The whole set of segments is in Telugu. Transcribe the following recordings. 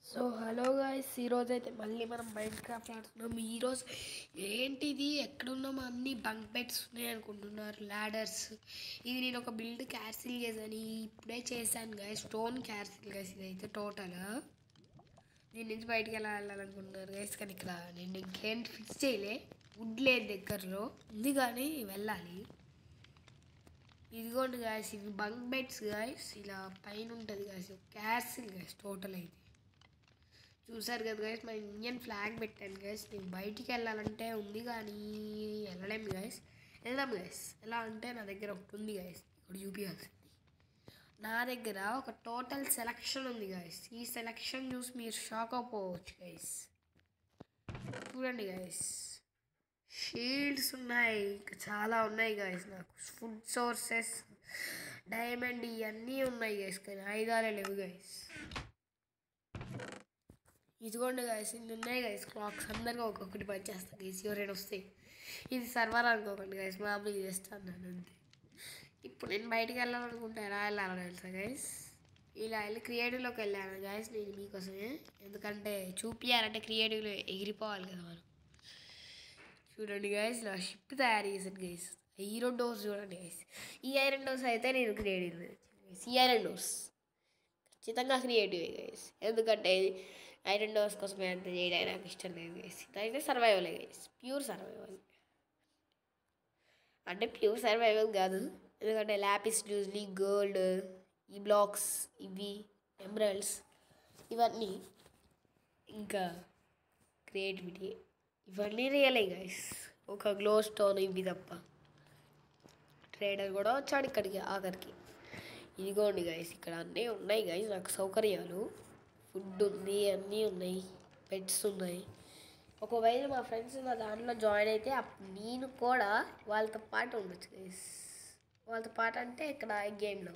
సో హలో గాయస్ ఈరోజు అయితే మళ్ళీ మనం మైండ్ క్రాఫ్ట్ ఆడుతున్నాం ఈరోజు ఏంటిది ఎక్కడున్నామో అన్ని బంక్ బెడ్స్ ఉన్నాయి అనుకుంటున్నారు ల్యాడర్స్ ఇది నేను ఒక బిల్డ్ క్యాన్సిల్ చేశాను ఇప్పుడే చేశాను గాయస్ స్టోన్ క్యాన్సిల్ గాయస్ ఇదైతే టోటల్ దీని నుంచి బయటికి ఎలా వెళ్ళాలనుకుంటున్నారు గైస్ కానీ ఇక్కడ నేను ఇంకేం ఫిక్స్ చేయలే వుడ్ లేదు దగ్గరలో ఉంది కానీ వెళ్ళాలి ఇదిగోండి గాయస్ ఇవి బంక్ బెడ్స్ గాయస్ ఇలా పైన ఉంటుంది గాయస్ క్యాసిల్ గాయస్ టోటల్ అయితే చూసారు కదా గైస్ మా ఇండియన్ ఫ్లాగ్ పెట్టాను గైస్ నేను బయటికి వెళ్ళాలంటే ఉంది కానీ వెళ్ళలేం గైస్ వెళ్దాం గైస్ ఎలా అంటే నా దగ్గర ఒకటి ఉంది గైస్ ఇప్పుడు చూపించాల్సింది నా దగ్గర ఒక టోటల్ సెలక్షన్ ఉంది గైస్ ఈ సెలక్షన్ చూసి మీరు షాక్ అయిపోవచ్చు గైస్ చూడండి గైస్ షీల్డ్స్ ఉన్నాయి ఇంకా చాలా ఉన్నాయి గైస్ నాకు ఫుడ్ సోర్సెస్ డైమండ్ ఇవన్నీ ఉన్నాయి గైస్ కానీ ఆయుధాలే లేవు గైస్ ఇదిగోండి గైస్ ఇన్ని ఉన్నాయి గైస్ క్లాక్స్ అందరికీ ఒక్కొక్కటి పనిచేస్తాను గైస్ ఎవరైనా వస్తాయి ఇది సర్వర్ అనుకోకండి గైస్ మామూలుగా చేస్తాను నేను అంతే ఇప్పుడు నేను బయటికి వెళ్ళాలనుకుంటే ఎలా వెళ్ళాలని తెలుసా గైస్ ఇలా వెళ్ళి క్రియేటివ్లోకి వెళ్ళాను గైస్ నేను మీకోసమే ఎందుకంటే చూపించాలంటే క్రియేటివ్లో ఎగిరిపోవాలి కదా మనం చూడండి గైస్ నా షిప్ తయారు చేశాను గైస్ ఐరన్ డోర్స్ చూడండి గైస్ ఈ ఐరన్ డోర్స్ అయితే నేను క్రియేటివ్ ఈ ఐరన్ డోర్స్ ఖచ్చితంగా క్రియేటివ్ గైస్ ఎందుకంటే ఐరన్ డోర్స్ కోసమే అంత చేయడానికి నాకు ఇష్టం లేదు గైస్ ఇదైతే సర్వైవల్ గైస్ ప్యూర్ సర్వైవల్ అంటే ప్యూర్ సర్వైవల్ కాదు ఎందుకంటే ల్యాపిస్ జ్యూస్లీ గోల్డ్ ఈ బ్లాక్స్ ఇవి ఎమరల్డ్స్ ఇవన్నీ ఇంకా క్రియేటివిటీ ఇవన్నీ రియలే గైస్ ఒక గ్లో స్టోన్ ఇవి తప్ప ట్రేడర్ కూడా వచ్చాడు ఇక్కడికి ఆఖరికి ఇదిగోండి గైస్ ఇక్కడ అన్నీ ఉన్నాయి గైస్ నాకు సౌకర్యాలు ఫుడ్ ఉంది అన్నీ ఉన్నాయి పెట్స్ ఉన్నాయి ఒకవేళ మా ఫ్రెండ్స్ నా దాంట్లో జాయిన్ అయితే అప్పుడు నేను కూడా వాళ్ళతో పాటు ఉండొచ్చు గైస్ వాళ్ళతో పాటు అంటే ఇక్కడ గేమ్లో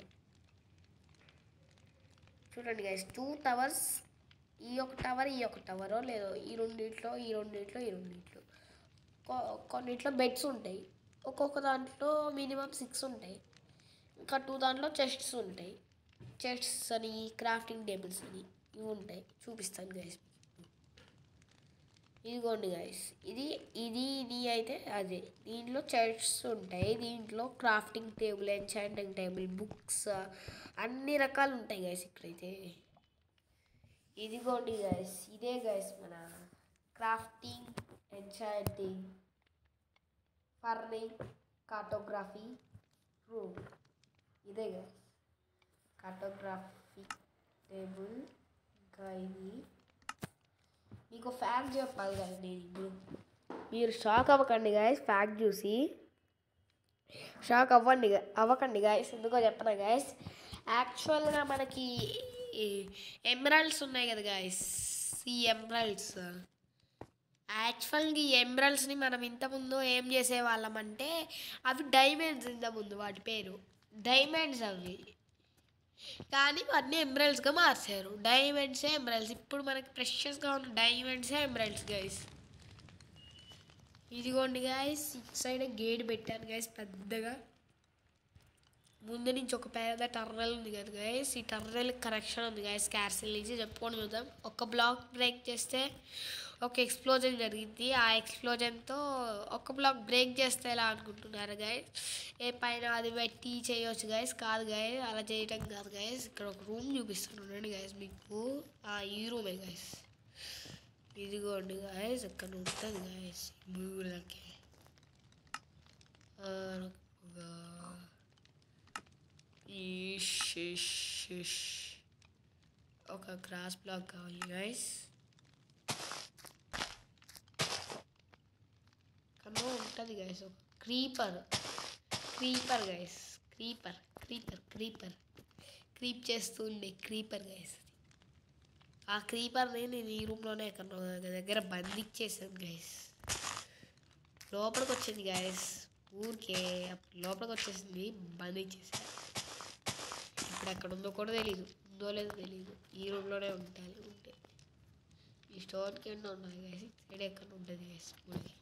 చూడండి గైస్ టూ టవర్స్ ఈ ఒక టవర్ ఈ ఒక టవరో లేదో ఈ రెండిట్లో ఈ రెండిట్లో ఈ రెండిట్లో కొ- కొన్నిట్లో బెడ్స్ ఉంటాయి ఒక్కొక్క దాంట్లో మినిమం సిక్స్ ఉంటాయి ఇంకా టూ దాంట్లో చెస్ట్స్ ఉంటాయి చెస్ట్స్ అని క్రాఫ్టింగ్ టేబుల్స్ అని ఇవి ఉంటాయి చూపిస్తాను గైస్ ఇదిగోండి గైస్ ఇది ఇది ఇది అయితే అదే దీంట్లో చెస్ట్స్ ఉంటాయి దీంట్లో crafting table enchanting table books అన్ని రకాలు ఉంటాయి గైస్ ఇక్కడైతే ఇదిగోండి గైస్ ఇదే గైస్ మన క్రాఫ్టింగ్ ఎన్చాంటింగ్ ఫర్నింగ్ కార్టోగ్రఫీ రూమ్ ఇదే గైస్ కార్టోగ్రఫీ టేబుల్ ఇంకా ఇది మీకు ఫ్యాక్ట్ చెప్పాలి కదా నేను ఇప్పుడు మీరు షాక్ అవ్వకండి గాయస్ ఫ్యాక్ట్ చూసి షాక్ అవ్వండి గా- అవ్వకండి గాయస్ ఎందుకో చెప్పనా గాయస్ యాక్చువల్గా మనకి ఎమరాల్డ్స్ ఉన్నాయి కదా గాయస్ ఈ ఎమరాల్డ్స్ యాక్చువల్గా ఈ ఎమరాల్డ్స్ని మనం ఇంతకుముందు ఏం చేసేవాళ్ళం అంటే అవి డైమండ్స్ ఇంతకుముందు వాటి పేరు డైమండ్స్ అవి కానీ వాటిని ఎమరాల్డ్స్గా మార్చారు డైమండ్సే ఎమరాల్డ్స్ ఇప్పుడు మనకి ప్రెషస్గా ఉన్న డైమండ్సే ఎమరాల్డ్స్ గైస్ ఇదిగోండి గాయస్ ఇటు సైడ్ గేట్ పెట్టాను గైస్ పెద్దగా ముందు నుంచి ఒక పెద్ద టర్నల్ ఉంది కదా గైస్ ఈ టర్నల్ కనెక్షన్ ఉంది గైస్ క్యార్సిల్ నుంచి చెప్పుకొని చూద్దాం ఒక బ్లాక్ బ్రేక్ చేస్తే ఒక ఎక్స్ప్లోజన్ జరిగింది ఆ ఎక్స్ప్లోజన్తో ఒక బ్లాక్ బ్రేక్ చేస్తే ఎలా అనుకుంటున్నారు గైస్ ఏ పైన అది పెట్టి చేయొచ్చు గైస్ కాదు గైస్ అలా చేయటం కాదు గైస్ ఇక్కడ ఒక రూమ్ చూపిస్తున్నాను గైస్ మీకు ఆ, ఈ రూమే గైస్ ఇదిగోండి గాయస్ ఇక్కడ ఉంటుంది గాయస్ మూలకి ఒక గ్రాస్ బ్లాక్ కావాలి గైస్ కన్నా ఉంటుంది గైస్ ఒక creeper creeper guys creeper creeper creeper creep చేస్తుండే క్రీపర్ గైస్ ఆ క్రీపర్ని నేను ఈ రూమ్లోనే ఎక్కడో దగ్గర బంధించేసాను గైస్ లోపలికి వచ్చింది గైస్ ఊరికే అప్పుడు లోపలికి వచ్చేసింది బంధించేసాను ఇప్పుడు ఎక్కడ ఉందో కూడా తెలియదు ఉందో లేదో తెలియదు ఈ రూమ్లోనే ఉంటాయి ఉంటే ఈ స్టోర్ కింద ఉన్నాయి గైస్ సైడ్ ఎక్కడ ఉంటుంది గైస్ మనకి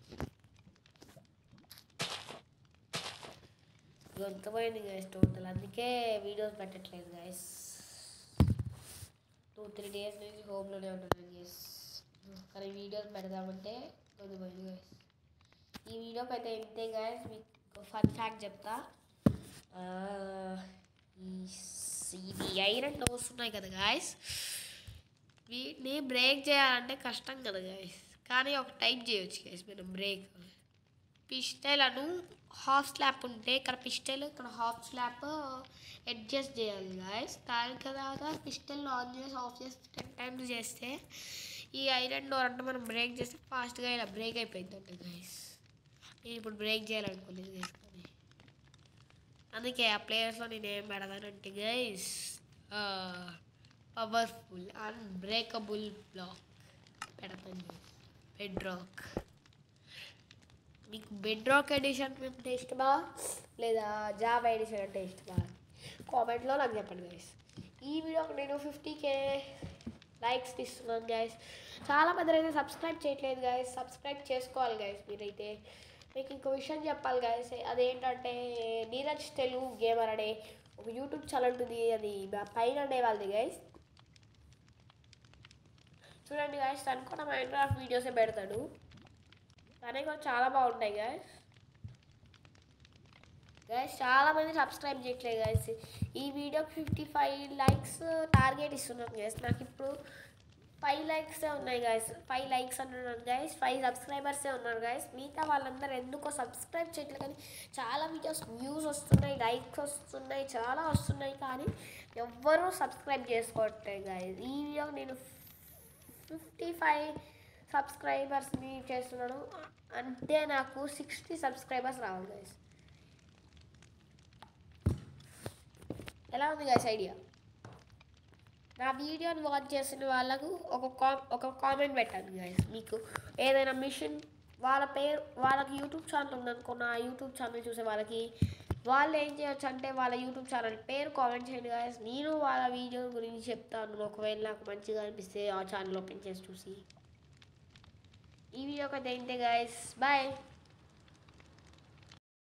గొంతపోయింది గైస్ టోటల్ అందుకే వీడియోస్ పెట్టట్లేదు గైస్ టూ త్రీ డేస్ నుంచి హోమ్లోనే ఉన్నాను గైస్ కానీ వీడియోస్ పెడదామంటే కొద్దిపోయింది గైస్ ఈ వీడియోకి అయితే ఇంతే గైస్ మీకు ఫన్ ఫ్యాక్ట్ చెప్తా ఆ, ఈ స్- ఇది ఐరన్ డోర్స్ ఉన్నాయి కదా గాయస్ వీటిని బ్రేక్ చేయాలంటే కష్టం కదా గాయస్ కానీ ఒక టైప్ చేయొచ్చు గైస్ మనం బ్రేక్ పిస్టెలను హాఫ్ స్లాప్ ఉంటే ఇక్కడ పిస్టెల్ ఇక్కడ హాఫ్ స్లాప్ అడ్జస్ట్ చేయాలి గాయస్ దాని తర్వాత పిస్టెల్ ఆన్ చేసి ఆఫ్ చేసి టెన్ టైమ్స్ చేస్తే ఈ ఐరన్ డోర్ అంటే మనం బ్రేక్ చేస్తే ఫాస్ట్గా ఇలా బ్రేక్ అయిపోయింది అంటే గాయస్ నేను ఇప్పుడు బ్రేక్ చేయాలనుకోలేదు గైస్ కానీ అందుకే ఆ ప్లేయర్స్లో నేను ఏం పెడతానంటే గైస్ పవర్ఫుల్ అన్బ్రేకబుల్ బ్లాక్ పెడతాను బెడ్ రాక్ మీకు బెడ్ రాక్ ఎడిషన్ అంటే ఇష్టమా లేదా జాబ్ ఎడిషన్ అంటే ఇష్టమా కామెంట్లో నాకు చెప్పండి గైస్ ఈ వీడియోకి నేను ఫిఫ్టీ కే లైక్స్ ఇస్తున్నాను గైస్ చాలా మంది అయితే సబ్స్క్రైబ్ చేయట్లేదు గైస్ సబ్స్క్రైబ్ చేసుకోవాలి గైస్ మీరైతే మీకు ఇంకో విషయం చెప్పాలి గైస్ అదేంటంటే నీరజ్ తెలుగు గేమర్ అనే ఒక యూట్యూబ్ ఛానల్ ఉంటుంది అది మా పైన ఉండే వాళ్ళది గైస్ చూడండి గైస్ తను కూడా మైండ్ వీడియోసే పెడతాడు తనే కూడా చాలా బాగుంటాయి గైస్ గైస్ చాలా మంది సబ్స్క్రైబ్ చేయట్లేదు గైస్ ఈ వీడియోకి ఫిఫ్టీ ఫైవ్ లైక్స్ టార్గెట్ ఇస్తున్నాను గైస్ నాకు ఇప్పుడు ఫైవ్ లైక్సే ఉన్నాయి గైస్ ఫైవ్ లైక్స్ అన్నాను గైస్ ఫైవ్ సబ్స్క్రైబర్సే ఉన్నారు గైస్ మిగతా వాళ్ళందరూ ఎందుకో సబ్స్క్రైబ్ చేయట్లేదు కానీ చాలా వీడియోస్ వ్యూస్ వస్తున్నాయి లైక్స్ వస్తున్నాయి చాలా వస్తున్నాయి కానీ ఎవ్వరూ సబ్స్క్రైబ్ చేసుకోవట్లేదు గైస్ ఈ వీడియో నేను ఫిఫ్టీ ఫైవ్ సబ్స్క్రైబర్స్ని చేస్తున్నాను అంటే నాకు సిక్స్టీ సబ్స్క్రైబర్స్ రావాలి గైస్ ఎలా ఉంది గైస్ ఐడియా నా వీడియోని వాచ్ చేసిన వాళ్ళకు ఒక కా ఒక కామెంట్ పెట్టండి గైస్ మీకు ఏదైనా మిషన్ వాళ్ళ పేరు వాళ్ళకి యూట్యూబ్ ఛానల్ ఉందనుకో నా యూట్యూబ్ ఛానల్ చూసే వాళ్ళకి వాళ్ళు ఏం చేయొచ్చు అంటే వాళ్ళ యూట్యూబ్ ఛానల్ పేరు కామెంట్ చేయండి గాయస్ నేను వాళ్ళ వీడియో గురించి చెప్తాను ఒకవేళ నాకు మంచిగా అనిపిస్తే ఆ ఛానల్ ఓపెన్ చేసి చూసి ఈ వీడియోకి అయితే ఇంతే గాయస్ బాయ్